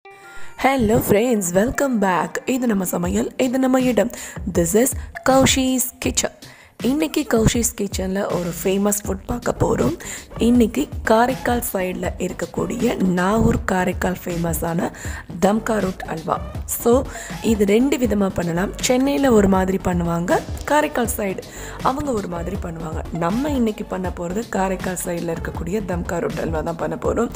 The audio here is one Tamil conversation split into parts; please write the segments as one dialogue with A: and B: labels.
A: ஹலோ ஃப்ரெண்ட்ஸ் வெல்கம் பேக் இது நம்ம சமையல் இது நம்ம இடம் திஸ் இஸ் கௌஷிஸ் கிச்சன் இன்னைக்கு கௌஷிஸ் கிச்சனில் ஒரு ஃபேமஸ் ஃபுட் பார்க்க போகிறோம் இன்னைக்கு காரைக்கால் சைடில் இருக்கக்கூடிய நாகூர் காரைக்கால் ஃபேமஸான தம்கா ரூட் அல்வா ஸோ இது ரெண்டு விதமாக பண்ணலாம் சென்னையில் ஒரு மாதிரி பண்ணுவாங்க காரைக்கால் சைடு அவங்க ஒரு மாதிரி பண்ணுவாங்க நம்ம இன்னைக்கு பண்ண போகிறது காரைக்கால் சைடில் இருக்கக்கூடிய தம்கா ரூட் அல்வா தான் பண்ண போகிறோம்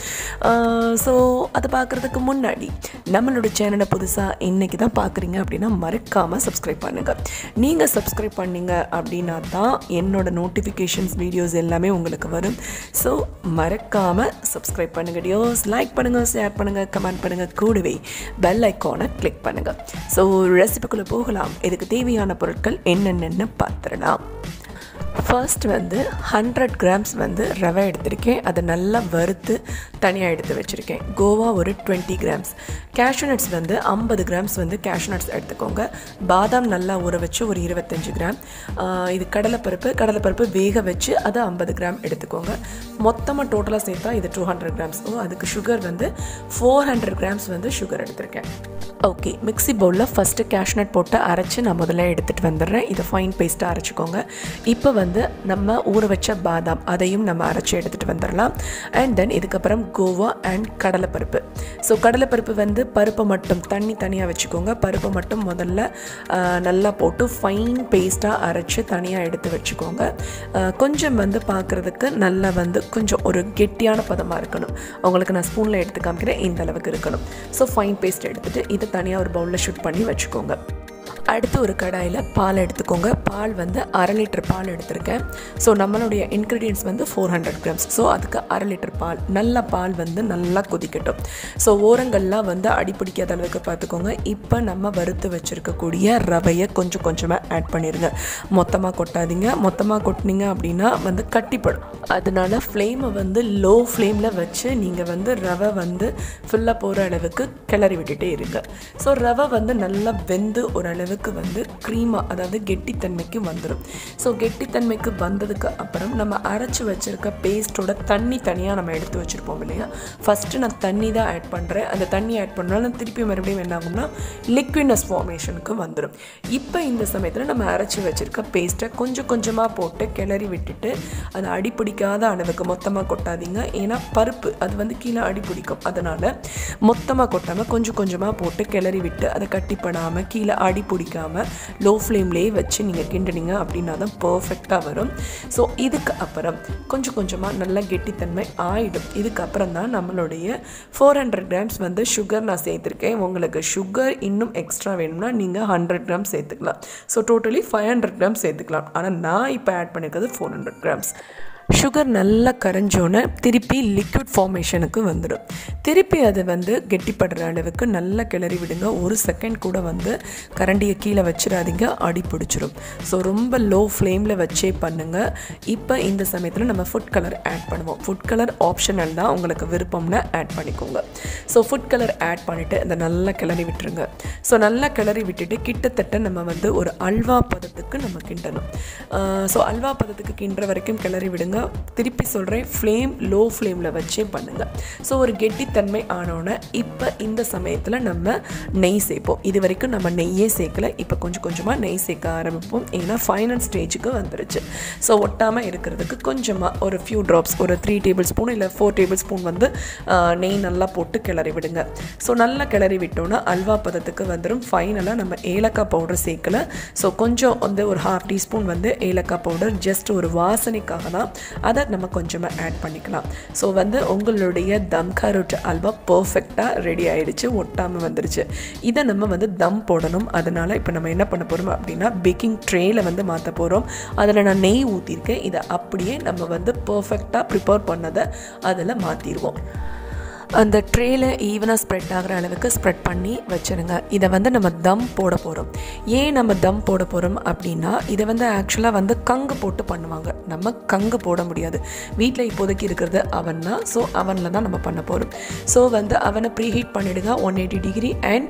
A: ஸோ அதை பார்க்குறதுக்கு முன்னாடி நம்மளோட சேனலை புதுசாக இன்றைக்கி தான் பார்க்குறீங்க அப்படின்னா மறக்காமல் சப்ஸ்கிரைப் பண்ணுங்கள் நீங்கள் சப்ஸ்கிரைப் பண்ணீங்க அப்படின்னா தான் என்னோட நோட்டிஃபிகேஷன்ஸ் வீடியோஸ் எல்லாமே உங்களுக்கு வரும் ஸோ மறக்காமல் சப்ஸ்கிரைப் பண்ணுங்கள் டியோஸ் லைக் பண்ணுங்கள் ஷேர் பண்ணுங்கள் கமெண்ட் பண்ணுங்கள் கூடவே பெல் ஐக்கானை கிளிக் பண்ணுங்கள் ஸோ ரெசிபிக்குள்ளே போகலாம் இதுக்கு தேவையான பொருட்கள் என்னென்னு பார்த்துடலாம் ஃபர்ஸ்ட் வந்து ஹண்ட்ரட் கிராம்ஸ் வந்து ரவை எடுத்திருக்கேன் அதை நல்லா வறுத்து தனியாக எடுத்து வச்சுருக்கேன் கோவா ஒரு டுவெண்ட்டி கிராம்ஸ் கேஷ்யூ நட்ஸ் வந்து ஐம்பது கிராம்ஸ் வந்து கேஷ்யூ நட்ஸ் எடுத்துக்கோங்க பாதாம் நல்லா ஊற வச்சு ஒரு இருபத்தஞ்சு கிராம் ஆஹ் இது கடலைப்பருப்பு கடலைப்பருப்பு வேக வச்சு அதை ஐம்பது கிராம் எடுத்துக்கோங்க மொத்தமாக டோட்டலாக சேர்த்தா இது டூ ஹண்ட்ரட் கிராம்ஸ் ஓ அதுக்கு சுகர் வந்து ஃபோர் ஹண்ட்ரட் கிராம்ஸ் வந்து சுகர் எடுத்திருக்கேன் ஓகே மிக்ஸி பவுலில் ஃபஸ்ட்டு கேஷ்நட் போட்டு அரைச்சி நான் முதல்ல எடுத்துகிட்டு வந்துடுறேன் இதை ஃபைன் பேஸ்ட்டாக அரைச்சிக்கோங்க இப்போ வந்து நம்ம ஊற வச்ச பாதாம் அதையும் நம்ம அரைச்சி எடுத்துகிட்டு வந்துடலாம் அண்ட் தென் இதுக்கப்புறம் கோவா அண்ட் கடலைப்பருப்பு ஸோ கடலைப்பருப்பு வந்து பருப்பை மட்டும் தண்ணி தனியாக வச்சுக்கோங்க பருப்பை மட்டும் முதல்ல ஆஹ், நல்லா போட்டு ஃபைன் பேஸ்ட்டாக அரைச்சி தனியாக எடுத்து வச்சுக்கோங்க ஆஹ், கொஞ்சம் வந்து பார்க்குறதுக்கு நல்லா வந்து கொஞ்சம் ஒரு கெட்டியான பதமாக இருக்கணும் உங்களுக்கு நான் ஸ்பூனில் எடுத்து காமிக்கிறேன் இந்த அளவுக்கு இருக்கணும் ஸோ ஃபைன் பேஸ்ட் எடுத்துகிட்டு இதை தனியாக ஒரு பவுலில் ஷூட் பண்ணி வச்சுக்கோங்க அடுத்து ஒரு கடாயில் பால் எடுத்துக்கோங்க பால் வந்து அரை லிட்டர் பால் எடுத்திருக்கேன் ஸோ நம்மளுடைய இன்க்ரீடியன்ஸ் வந்து ஃபோர் ஹண்ட்ரட் கிராம்ஸ் ஸோ அதுக்கு அரை லிட்டர் பால் நல்ல பால் வந்து நல்லா கொதிக்கட்டும் ஸோ ஓரங்கள்லாம் வந்து அடிப்பிடிக்காத அளவுக்கு பார்த்துக்கோங்க இப்போ நம்ம வறுத்து வச்சுருக்கக்கூடிய ரவையை கொஞ்சம் கொஞ்சமாக ஆட் பண்ணிடுங்க மொத்தமாக கொட்டாதீங்க மொத்தமாக கொட்டினீங்க அப்படின்னா வந்து கட்டிப்படும் அதனால ஃப்ளேமை வந்து லோ ஃப்ளேமில் வச்சு நீங்கள் வந்து ரவை வந்து ஃபுல்லாக போகிற அளவுக்கு கிளறி விட்டுட்டே இருங்க ஸோ ரவை வந்து நல்லா வெந்து ஓரளவுக்கு வந்து க்ரீமாக அதாவது கெட்டித்தன்மைக்கு வந்துடும் ஸோ கெட்டித்தன்மைக்கு வந்ததுக்கு அப்புறம் நம்ம அரைச்சி வச்சுருக்க பேஸ்ட்டோட தண்ணி தனியாக நம்ம எடுத்து வச்சுருப்போம் இல்லையா ஃபஸ்ட்டு நான் தண்ணி தான் ஆட் பண்ணுறேன் அந்த தண்ணி ஆட் பண்ணாலும் திருப்பி மறுபடியும் என்ன ஆகும்னா லிக்விட்னஸ் ஃபார்மேஷனுக்கு வந்துடும் இப்போ இந்த சமயத்தில் நம்ம அரைச்சி வச்சுருக்க பேஸ்ட்டை கொஞ்சம் கொஞ்சமாக போட்டு கிளறி விட்டுட்டு அது அடிப்பிடிக்காத அளவுக்கு மொத்தமாக கொட்டாதீங்க ஏன்னா பருப்பு அது வந்து கீழே அடிப்பிடிக்கும் அதனால் மொத்தமாக கொட்டாமல் கொஞ்சம் கொஞ்சமாக போட்டு கிளறி விட்டு அதை கட்டிப்படாமல் கீழே அடி பிடிக்காமல் லோ ஃப்ளேம்லேயே வச்சு நீங்கள் கிண்டுனீங்க அப்படின்னா தான் பர்ஃபெக்டாக வரும் ஸோ இதுக்கு அப்புறம் கொஞ்சம் கொஞ்சமாக நல்லா கெட்டித்தன்மை ஆயிடும் இதுக்கப்புறம் தான் நம்மளுடைய ஃபோர் ஹண்ட்ரட் கிராம்ஸ் வந்து சுகர் நான் சேர்த்துருக்கேன் உங்களுக்கு சுகர் இன்னும் எக்ஸ்ட்ரா வேணும்னா நீங்கள் ஹண்ட்ரட் கிராம் சேர்த்துக்கலாம் so totally five hundred gram சேர்த்துக்கலாம் ஆனால் நான் இப்போ ஆட் பண்ணியிருக்கிறது ஃபோர் ஹண்ட்ரட் கிராம்ஸ் சுகர் நல்லா கரைஞ்சோன்னே திருப்பி லிக்விட் ஃபார்மேஷனுக்கு வந்துடும் திருப்பி அது வந்து கெட்டிப்படுற அளவுக்கு நல்லா கிளறி விடுங்க ஒரு செகண்ட் கூட வந்து கரண்டியை கீழே வச்சிடாதீங்க அடி பிடிச்சிரும் ஸோ ரொம்ப லோ ஃப்ளேமில் வச்சே பண்ணுங்கள் இப்போ இந்த சமயத்தில் நம்ம ஃபுட் கலர் ஆட் பண்ணுவோம் ஃபுட் கலர் ஆப்ஷனல் தான் உங்களுக்கு விருப்பம்னா ஆட் பண்ணிக்கோங்க ஸோ ஃபுட் கலர் ஆட் பண்ணிவிட்டு அதை நல்லா கிளறி விட்டுருங்க ஸோ நல்லா கிளறி விட்டுட்டு கிட்டத்தட்ட நம்ம வந்து ஒரு அல்வா பதத்துக்கு நம்ம கிண்டணும் ஸோ அல்வா பதத்துக்கு கிண்டுற வரைக்கும் கிளறி விடுங்க திருப்பி சொல்கிறேன் ஃப்ளேம் லோ ஃப்ளேமில் வச்சே பண்ணுங்கள் ஸோ ஒரு கெட்டித்தன்மை ஆனோன்னே இப்போ இந்த சமயத்தில் நம்ம நெய் சேர்ப்போம் இது வரைக்கும் நம்ம நெய்யே சேர்க்கல இப்போ கொஞ்சம் கொஞ்சமாக நெய் சேர்க்க ஆரம்பிப்போம் ஏன்னா ஃபைனல் ஸ்டேஜுக்கு வந்துருச்சு ஸோ ஒட்டாமல் இருக்கிறதுக்கு கொஞ்சமாக ஒரு ஃபியூ ட்ராப்ஸ் ஒரு த்ரீ டேபிள் ஸ்பூன் இல்லை ஃபோர் டேபிள் ஸ்பூன் வந்து ஆஹ், நெய் நல்லா போட்டு கிளறி விடுங்க ஸோ நல்லா கிளறி விட்டோன்னா அல்வா பதத்துக்கு வந்துடும் ஃபைனலாக நம்ம ஏலக்காய் பவுடர் சேர்க்கல ஸோ கொஞ்சம் வந்து ஒரு ஹாஃப் டீஸ்பூன் வந்து ஏலக்காய் பவுடர் ஜஸ்ட் ஒரு வாசனைக்காக தான் அதை நம்ம கொஞ்சமாக ஆட் பண்ணிக்கலாம் ஸோ வந்து உங்களுடைய தம் கரோட் அல்வா பர்ஃபெக்டாக ரெடி ஆயிடுச்சு ஒட்டாமல் வந்துருச்சு இதை நம்ம வந்து தம் போடணும் அதனால் இப்போ நம்ம என்ன பண்ண போகிறோம் அப்படின்னா பேக்கிங் ட்ரேயில் வந்து மாற்ற போகிறோம் அதில் நான் நெய் ஊற்றிருக்கேன் இதை அப்படியே நம்ம வந்து பர்ஃபெக்டாக ப்ரிப்பேர் பண்ணதை அதில் மாற்றிடுவோம் அந்த ட்ரேயில் ஈவனாக ஸ்ப்ரெட் ஆகிற அளவுக்கு ஸ்ப்ரெட் பண்ணி வச்சுருங்க இதை வந்து நம்ம தம் போட போகிறோம் ஏன் நம்ம தம் போட போகிறோம் அப்படின்னா இதை வந்து ஆக்சுவலாக வந்து கங்கு போட்டு பண்ணுவாங்க நம்ம கங்கு போட முடியாது வீட்டில் இப்போதைக்கு இருக்கிறது அவன் தான் ஸோ அவனில் தான் நம்ம பண்ண போகிறோம் ஸோ வந்து அவனை ப்ரீஹீட் பண்ணிவிடுங்க ஒன் எயிட்டி டிகிரி அண்ட்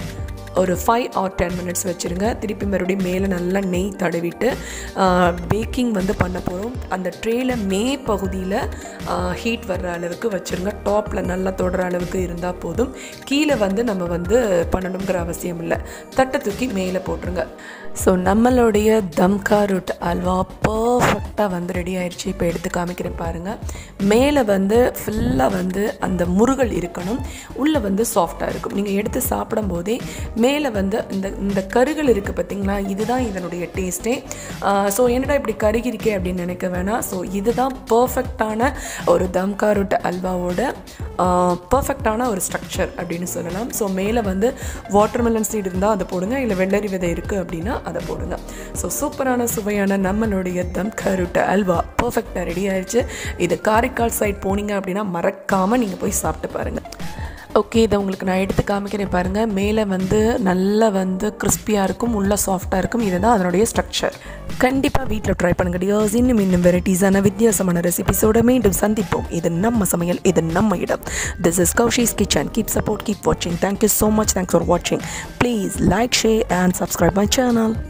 A: ஒரு ஃபைவ் ஆர் டென் மினிட்ஸ் வச்சுருங்க திருப்பி மறுபடியும் மேலே நல்லா நெய் தடவிட்டு பேக்கிங் வந்து பண்ண போகிறோம் அந்த ட்ரேயில் மே பகுதியில் ஹீட் வர்ற அளவுக்கு வச்சுருங்க டாப்பில் நல்லா தொடுற அளவுக்கு இருந்தால் போதும் கீழே வந்து நம்ம வந்து பண்ணணுங்கிற அவசியம் இல்லை தட்டை தூக்கி மேலே போட்டுருங்க ஸோ நம்மளுடைய தம்கா ரூட் அல்வா பர்ஃபெக்டாக வந்து ரெடி ஆயிடுச்சு இப்போ எடுத்து காமிக்கிறேன் பாருங்கள் மேலே வந்து ஃபுல்லாக வந்து அந்த முருகல் இருக்கணும் உள்ளே வந்து சாஃப்டாக இருக்கும் நீங்கள் எடுத்து சாப்பிடும் போதே மேலே வந்து இந்த இந்த கருகள் இருக்குது பார்த்தீங்களா இதுதான் இதனுடைய டேஸ்ட்டே ஸோ என்னடா இப்படி கருகி இருக்கே அப்படின்னு நினைக்க வேணாம் ஸோ இதுதான் பர்ஃபெக்டான ஒரு தம்கா ரூட் அல்வாவோட பர்ஃபெக்டான ஒரு ஸ்ட்ரக்சர் அப்படின்னு சொல்லலாம் ஸோ மேலே வந்து வாட்டர்மெலன் சீடு இருந்தால் அதை போடுங்க இல்லை வெள்ளரி விதை இருக்குது அப்படின்னா அதை போடுங்க ஸோ சூப்பரான சுவையான நம்மளுடைய தம் கருட்ட அல்வா பர்ஃபெக்டாக ரெடி ஆயிடுச்சு இது காரைக்கால் சைட் போனீங்க அப்படின்னா மறக்காமல் நீங்கள் போய் சாப்பிட்டு பாருங்கள் ஓகே இதை உங்களுக்கு நான் எடுத்து காமிக்கிறேன் பாருங்கள் மேலே வந்து நல்லா வந்து கிறிஸ்பியாக இருக்கும் உள்ளே சாஃப்டாக இருக்கும் இதுதான் அதனுடைய ஸ்ட்ரக்சர் கண்டிப்பாக வீட்டில் ட்ரை பண்ணுங்க டியர்ஸ் இன்னும் இன்னும் வெரைட்டிஸான வித்தியாசமான ரெசிபிஸோட மீண்டும் சந்திப்போம் இது நம்ம சமையல் இது நம்ம இடம் this is கௌஷிஸ் kitchen keep support keep வாட்சிங் thank you so much thanks for வாட்சிங் please like share and subscribe my channel